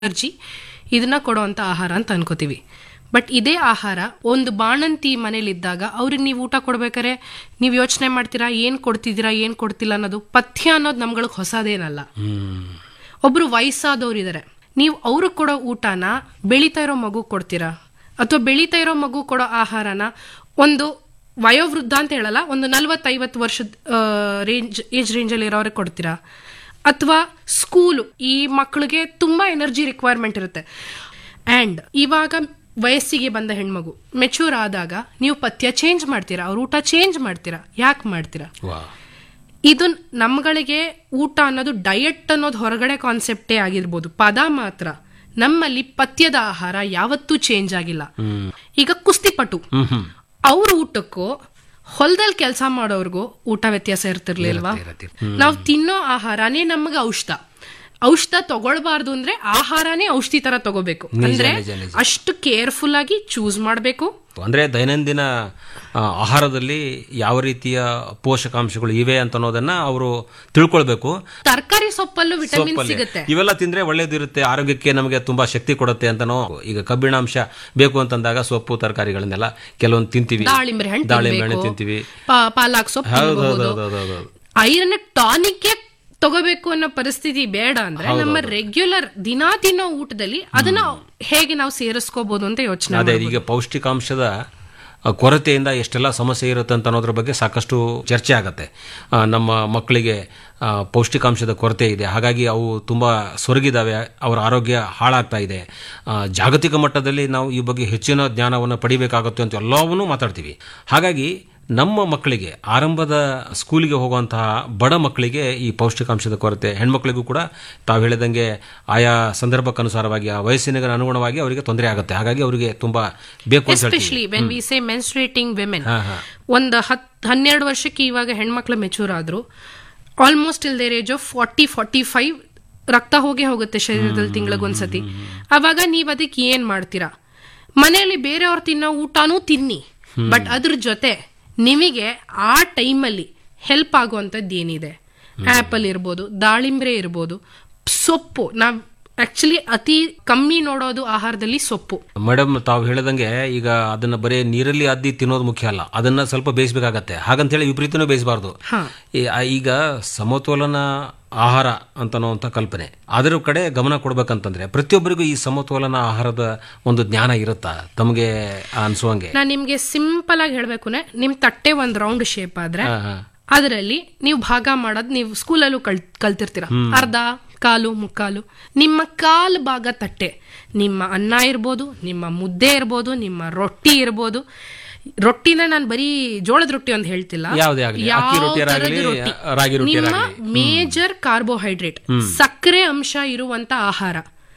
Energy ಇದನ್ನ ಕೊಡುವಂಥ ಆಹಾರ ಅಂತ ಅನ್ಕೋತೀವಿ ಬಟ್ ಇದೇ ಆಹಾರ ಒಂದು ಬಾಣಂತಿ ಮನೇಲಿದ್ದಾಗ ಅವ್ರಿಗೆ ನೀವು ಊಟ ಕೊಡ್ಬೇಕಾರೆ ನೀವು ಯೋಚನೆ ಮಾಡ್ತೀರಾ ಏನು ಕೊಡ್ತಿದ್ದೀರಾ ಏನು ಕೊಡ್ತಿಲ್ಲ ಅನ್ನೋದು ಪಥ್ಯ ಅನ್ನೋದು ನಮ್ಗಳಿಗೆ ಹೊಸದೇನಲ್ಲ ಹ್ಮ್ ಒಬ್ರು ವಯಸ್ಸಾದವ್ರು ಇದಾರೆ ನೀವು ಅವ್ರಿಗೆ ಕೊಡೋ ಊಟನ ಬೆಳೀತಾ ಇರೋ ಮಗು ಕೊಡ್ತೀರಾ ಅಥವಾ ಬೆಳೀತಾ ಇರೋ ಮಗು ಕೊಡೋ ಆಹಾರನ ಒಂದು ವಯೋವೃದ್ಧ ಅಂತ ಹೇಳಲ್ಲ ಒಂದು ನಲ್ವತ್ತೈವತ್ತು ವರ್ಷದ ರೇಂಜ್ ಏಜ್ ರೇಂಜಲ್ಲಿ ಇರೋರಿಗೆ ಕೊಡ್ತೀರಾ ಅಥವಾ ಸ್ಕೂಲು ಈ ಮಕ್ಕಳಿಗೆ ತುಂಬಾ ಎನರ್ಜಿ ರಿಕ್ವೈರ್ಮೆಂಟ್ ಇರುತ್ತೆ ಆ್ಯಂಡ್ ಇವಾಗ ವಯಸ್ಸಿಗೆ ಬಂದ ಹೆಣ್ಮಗು ಮೆಚೂರ್ ಆದಾಗ ನೀವು ಪಥ್ಯ ಚೇಂಜ್ ಮಾಡ್ತೀರಾ ಅವ್ರ ಊಟ ಚೇಂಜ್ ಮಾಡ್ತೀರಾ ಯಾಕೆ ಮಾಡ್ತೀರಾ ವಾ ಇದು ನಮ್ಗಳಿಗೆ ಊಟ ಅನ್ನೋದು ಡಯಟ್ ಅನ್ನೋದು ಹೊರಗಡೆ ಕಾನ್ಸೆಪ್ಟೇ ಆಗಿರ್ಬೋದು ಪದ ಮಾತ್ರ ನಮ್ಮಲ್ಲಿ ಪಥ್ಯದ ಆಹಾರ ಯಾವತ್ತೂ ಚೇಂಜ್ ಆಗಿಲ್ಲ ಹ್ಮ್ ಈಗ ಕುಸ್ತಿಪಟು ಹ್ಮ್ ಹ್ಮ್ ಅವ್ರ ಊಟಕ್ಕೂ ಹೊಲದಲ್ಲಿ ಕೆಲಸ ಮಾಡೋರ್ಗೂ ಊಟ ವ್ಯತ್ಯಾಸ ಇರ್ತಿರ್ಲಿಲ್ವಾ ಇರತ್ತೆ, ನಾವು ತಿನ್ನೋ ಆಹಾರನೇ ನಮಗೆ ಔಷಧ ಔಷಧ ತಗೊಳ್ಬಾರ್ದು ಅಂದ್ರೆ ಆಹಾರನೇ ಔಷಧಿ ತರ ತಗೋಬೇಕು ಅಂದ್ರೆ ನಿಜ, ನಿಜ. ಅಷ್ಟು ಕೇರ್ಫುಲ್ ಆಗಿ ಚೂಸ್ ಮಾಡಬೇಕು ಅಂದ್ರೆ ದೈನಂದಿನ ಆ, ಆಹಾರದಲ್ಲಿ ಯಾವ ರೀತಿಯ ಪೋಷಕಾಂಶಗಳು ಇವೆ ಅಂತ ಅನ್ನೋದನ್ನ ಅವರು ತಿಳ್ಕೊಳ್ಬೇಕು ತರಕಾರಿ ಸೊಪ್ಪಲ್ಲೂ ವಿಟಮಿನ್ ಸೊಪ್ಪಲ್ಲಿ. ಸಿಗುತ್ತೆ ಇವೆಲ್ಲ ತಿಂದ್ರೆ ಒಳ್ಳೇದಿರುತ್ತೆ ಆರೋಗ್ಯಕ್ಕೆ ನಮಗೆ ತುಂಬಾ ಶಕ್ತಿ ಕೊಡುತ್ತೆ ಅಂತನೋ ಈಗ ಕಬ್ಬಿಣಾಂಶ ಬೇಕು ಅಂತಂದಾಗ ಸೊಪ್ಪು ತರಕಾರಿಗಳನ್ನೆಲ್ಲ ಕೆಲವೊಂದು ತಿಂತೀವಿ ದಾಳಿಂಬೆ ಹಣ್ಣು ದಾಳಿಂಬೆ ಹಣ್ಣು ತಿನ್ಬೇಕು. ತಿಂತೀವಿ ಪಾ- ಪಾಲಾಕ್ ಸೊಪ್ಪು ಹೌದು ಹೌದು ತಿನ್ಬಹುದು ಹೌದು ಹೌದು ಹೌದು ಐರನ್ ಟಾನಿಕ್ ತಗೋಬೇಕು ಅನ್ನೋ ಪರಿಸ್ಥಿತಿ ಬೇಡ ಅಂದ್ರೆ ನಮ್ಮ ರೆಗ್ಯುಲರ್ ದಿನಾ ತಿನ್ನೋ ಊಟದಲ್ಲಿ ಅದನ್ನ ಹೇಗೆ ನಾವು ಸೇರಿಸ್ಕೋಬಹುದು ಅಂತ ಯೋಚನೆ ಅದೇ ಈಗ ಪೌಷ್ಟಿಕಾಂಶದ ಆ, ಕೊರತೆಯಿಂದ ಎಷ್ಟೆಲ್ಲ ಸಮಸ್ಯೆ ಇರುತ್ತೆ ಅಂತ ಅನ್ನೋದ್ರ ಬಗ್ಗೆ ಸಾಕಷ್ಟು ಚರ್ಚೆ ಆಗತ್ತೆ ಆ, ನಮ್ಮ ಮಕ್ಕಳಿಗೆ ಆ, ಪೌಷ್ಟಿಕಾಂಶದ ಕೊರತೆ ಇದೆ ಹಾಗಾಗಿ ಅವು ತುಂಬ ಸೊರಗಿದಾವೆ ಅವರ ಆರೋಗ್ಯ ಹಾಳಾಗ್ತಾ ಇದೆ ಆ, ಜಾಗತಿಕ ಮಟ್ಟದಲ್ಲಿ ನಾವು ಈ ಬಗ್ಗೆ ಹೆಚ್ಚಿನ ಜ್ಞಾನವನ್ನು ಪಡಿಬೇಕಾಗುತ್ತೆ ಅಂತ ಎಲ್ಲವನ್ನೂ ಮಾತಾಡ್ತೀವಿ ಹಾಗಾಗಿ ನಮ್ಮ ಮಕ್ಕಳಿಗೆ ಆರಂಭದ ಸ್ಕೂಲಿಗೆ ಹೋಗುವಂತಹ ಬಡ ಮಕ್ಕಳಿಗೆ ಈ ಪೌಷ್ಟಿಕಾಂಶದ ಕೊರತೆ ಹೆಣ್ಮಕ್ಳಿಗೂ ಕೂಡ ತಾವು ಹೇಳಿದಂಗೆ ಆಯಾ ಸಂದರ್ಭಕ್ಕನುಸಾರವಾಗಿ ಆ ವಯಸ್ಸಿನ ಅನುಗುಣವಾಗಿ ಅವರಿಗೆ ತೊಂದರೆ ಆಗುತ್ತೆ ಹಾಗಾಗಿ ಅವರಿಗೆ ತುಂಬಾ ಬೇಕು ಅಂತ ಹೇಳ್ತೀವಿ especially when we say menstruating women ಹಾ, ಹಾ. ಒಂದು ಹತ್ ಹನ್ನೆರಡು ವರ್ಷಕ್ಕೆ ಇವಾಗ ಹೆಣ್ಮಕ್ಳು ಮೆಚೂರ್ ಆದ್ರು almost till their age of forty forty five ರಕ್ತ ಹೋಗೇ ಹೋಗುತ್ತೆ ಶರೀರದಲ್ಲಿ ತಿಂಗಳಿಗೊಂದ್ಸತಿ ಅವಾಗ ನೀವ್ ಅದಕ್ಕೆ ಏನ್ ಮಾಡ್ತೀರಾ ಮನೆಯಲ್ಲಿ ಬೇರೆಯವ್ರು ತಿನ್ನೋ ಊಟನೂ ತಿನ್ನಿ ಬಟ್ ಅದ್ರ ಜೊತೆ ನಿಮಗೆ ಆ ಟೈಮಲ್ಲಿ ಹೆಲ್ಪ್ ಆಗುವಂಥದ್ದು ಏನಿದೆ ಆಪಲ್ ಇರ್ಬೋದು ದಾಳಿಂಬ್ರೆ ಇರ್ಬೋದು ಸೊಪ್ಪು ನಾವ್ ಆಕ್ಚುಲಿ ಅತಿ ಕಮ್ಮಿ ನೋಡೋದು ಆಹಾರದಲ್ಲಿ ಸೊಪ್ಪು ಮೇಡಮ್ ತಾವು ಹೇಳಿದಂಗೆ ಈಗ ಅದನ್ನ ಬರೀ ನೀರಲ್ಲಿ ಅದ್ದಿ ತಿನ್ನೋದು ಮುಖ್ಯ ಅಲ್ಲ ಅದನ್ನ ಸ್ವಲ್ಪ ಬೇಯಿಸಬೇಕಾಗತ್ತೆ ಹಾಗಂತೇಳಿ ವಿಪರೀತನೂ ಬೇಯಿಸಬಾರ್ದು ಹಾ ಈಗ ಸಮತೋಲನ ಆಹಾರ ಅಂತನ್ನುವಂಥ ಕಲ್ಪನೆ ಅದರ ಕಡೆ ಗಮನ ಕೊಡ್ಬೇಕಂತಂದ್ರೆ ಪ್ರತಿಯೊಬ್ಬರಿಗೂ ಈ ಸಮತೋಲನ ಆಹಾರದ ಒಂದು ಜ್ಞಾನ ಇರುತ್ತಾ ತಮಗೆ ಅನ್ಸುವಂಗೆ ನಾನ್ ನಿಮ್ಗೆ ಸಿಂಪಲ್ ಆಗಿ ಹೇಳ್ಬೇಕು ನಿಮ್ ತಟ್ಟೆ ಒಂದ್ ರೌಂಡ್ ಶೇಪ್ ಆದ್ರೆ ಹಾ, ಹಾ. ಅದರಲ್ಲಿ ನೀವು ಭಾಗ ಮಾಡೋದ್ ನೀವು ಸ್ಕೂಲಲ್ಲೂ ಕಲ್ ಕಲ್ತಿರ್ತೀರ ಅರ್ಧ ಕಾಲು ಮುಕ್ಕಾಲು ನಿಮ್ಮ ಕಾಲು ಭಾಗ ತಟ್ಟೆ ನಿಮ್ಮ ಅನ್ನ ಇರ್ಬೋದು ನಿಮ್ಮ ಮುದ್ದೆ ಇರ್ಬೋದು ನಿಮ್ಮ ರೊಟ್ಟಿ ಇರ್ಬೋದು ರೊಟ್ಟಿನ ನಾನು ಬರೀ ಜೋಳದ ರೊಟ್ಟಿ ಅಂತ ಹೇಳ್ತಿಲ್ಲ ಯಾವುದೇ ಆಗ್ಲಿ, ಯಾವ ಅಕ್ಕಿ ರೊಟ್ಟಿ ಥರದ ಇರಾಗ್ಲಿ, ರೊಟ್ಟಿ. ರಾಗಿ ರೊಟ್ಟಿ ನಿಮ್ಮ ಇರಾಗ್ಲಿ. ಮೇಜರ್ ಕಾರ್ಬೋಹೈಡ್ರೇಟ್ ಸಕ್ಕರೆ ಅಂಶ ಇರುವಂತ ಆಹಾರ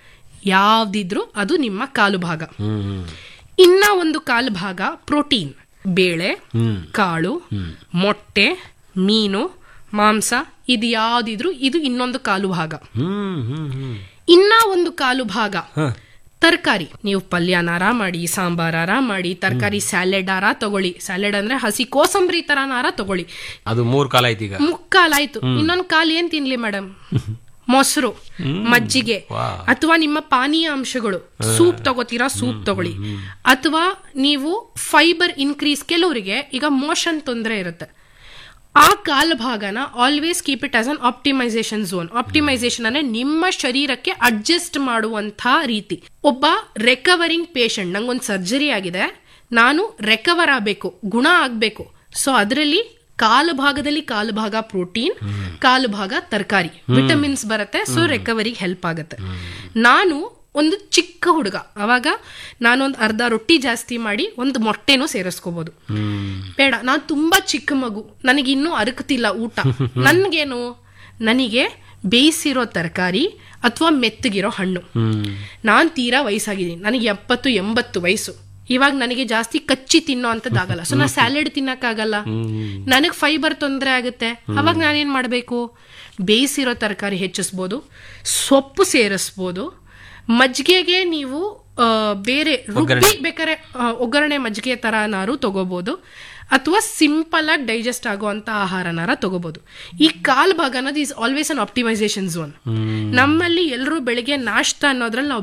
ಯಾವ್ದಿದ್ರು ಅದು ನಿಮ್ಮ ಕಾಲು ಭಾಗ ಹ್ಮ್ ಹ್ಮ್. ಇನ್ನ ಒಂದು ಕಾಲು ಭಾಗ ಪ್ರೋಟೀನ್ ಬೇಳೆ ಹ್ಮ್ ಕಾಳು ಮೊಟ್ಟೆ ಮೀನು ಮಾಂಸ ಇದು ಯಾವ್ದಿದ್ರು ಇದು ಇನ್ನೊಂದು ಕಾಲು ಭಾಗ ಹ್ಮ್ ಹ್ಮ್ ಹ್ಮ್ ಇನ್ನ ಒಂದು ಕಾಲು ಭಾಗ ಹ. ತರಕಾರಿ ನೀವು ಪಲ್ಯನಾರ ಮಾಡಿ ಸಾಂಬಾರಾರ ಮಾಡಿ ತರಕಾರಿ ಸ್ಯಾಲೆಡ್ ಆರ ತಗೊಳ್ಳಿ ಸ್ಯಾಲೆಡ್ ಅಂದ್ರೆ ಹಸಿ ಕೋಸಂಬರಿ ತರನಾರ ತಗೊಳ್ಳಿ ಅದು ಮೂರ್ ಕಾಲ ಆಯ್ತು ಈಗ ಮುಕ್ಕಾಲಾಯ್ತು ಇನ್ನೊಂದು ಕಾಲು ಏನ್ ತಿನ್ಲಿ ಮೇಡಮ್ ಮೊಸರು ಮಜ್ಜಿಗೆ ಅಥವಾ ನಿಮ್ಮ ಪಾನೀಯ ಅಂಶಗಳು ಸೂಪ್ ತಗೋತೀರಾ ಸೂಪ್ ತಗೊಳ್ಳಿ ಅಥವಾ ನೀವು ಫೈಬರ್ ಇನ್ಕ್ರೀಸ್ ಕೆಲವರಿಗೆ ಈಗ ಮೋಷನ್ ತೊಂದರೆ ಇರುತ್ತೆ ಆ ಕಾಲ ಭಾಗನ always keep it as an optimisation zone optimisation ಅಂದ್ರೆ ನಿಮ್ಮ ಶರೀರಕ್ಕೆ ಅಡ್ಜಸ್ಟ್ ಮಾಡುವಂತ ರೀತಿ ಒಬ್ಬ ರೆಕವರಿಂಗ್ ಪೇಷಂಟ್ ನಂಗೊಂದು ಸರ್ಜರಿ ಆಗಿದೆ ನಾನು ರೆಕವರ್ ಆಗಬೇಕು ಗುಣ ಆಗಬೇಕು ಸೊ ಅದರಲ್ಲಿ ಕಾಲು ಭಾಗದಲ್ಲಿ ಕಾಲು ಭಾಗ ಪ್ರೋಟೀನ್ ಕಾಲು ಭಾಗ ತರಕಾರಿ ವಿಟಮಿನ್ಸ್ ಬರುತ್ತೆ ಸೊ ರಿಕವರಿಗೆ ಹೆಲ್ಪ್ ಆಗುತ್ತೆ ನಾನು ಒಂದು ಚಿಕ್ಕ ಹುಡುಗ ಅವಾಗ ನಾನೊಂದು ಅರ್ಧ ರೊಟ್ಟಿ ಜಾಸ್ತಿ ಮಾಡಿ ಒಂದು ಮೊಟ್ಟೆನೂ ಸೇರಿಸ್ಕೋಬಹುದು ಹ್ಮ್ ಬೇಡ ನಾನು ತುಂಬಾ ಚಿಕ್ಕ ಮಗು ನನಗೆ ಇನ್ನೂ ಅರಕತಿಲ್ಲ ಊಟ ನನ್ಗೇನು ನನಗೆ ಬೇಯಿಸಿರೋ ತರಕಾರಿ ಅಥವಾ ಮೆತ್ತಗಿರೋ ಹಣ್ಣು ಹ್ಮ್ ನಾನ್ ತೀರಾ ವಯಸ್ಸಾಗಿದ್ದೀನಿ ನನಗೆ ಎಪ್ಪತ್ತು ಎಂಬತ್ತು ವಯಸ್ಸು ಇವಾಗ ನನಗೆ ಜಾಸ್ತಿ ಕಚ್ಚಿ ತಿನ್ನೋ ಅಂತದ್ದಾಗಲ್ಲ ಸೊ ನಾ ಸ್ಯಾಲೆಡ್ ತಿನ್ನಕ್ಕಾಗಲ್ಲ ನನಗೆ ಫೈಬರ್ ತೊಂದರೆ ಆಗುತ್ತೆ ಅವಾಗ ನಾನೇನ್ ಮಾಡಬೇಕು ಬೇಯಿಸಿರೋ ತರಕಾರಿ ಹೆಚ್ಚಿಸ್ಬೋದು ಸೊಪ್ಪು ಸೇರಿಸ್ಬೋದು ಮಜ್ಜಿಗೆಗೆ ನೀವು ಆ, ಬೇರೆ ರುಬ್ಬಿ ಬೇಕಾದ್ರೆ ಆ, ಒಗ್ಗರಣೆ ಮಜ್ಜಿಗೆ ತರನಾರು ತಗೋಬಹುದು ಅಥವಾ ಸಿಂಪಲ್ ಆಗಿ ಡೈಜೆಸ್ಟ್ ಆಗುವಂತ ಆಹಾರನಾರ ತಗೋಬಹುದು ಈ ಕಾಲ್ ಭಾಗ ಅನ್ನೋದು is always an optimisation zone ನಮ್ಮಲ್ಲಿ ಎಲ್ಲರೂ ಬೆಳಿಗ್ಗೆ ನಾಷ್ಟ ಅನ್ನೋದ್ರಲ್ಲಿ ನಾವು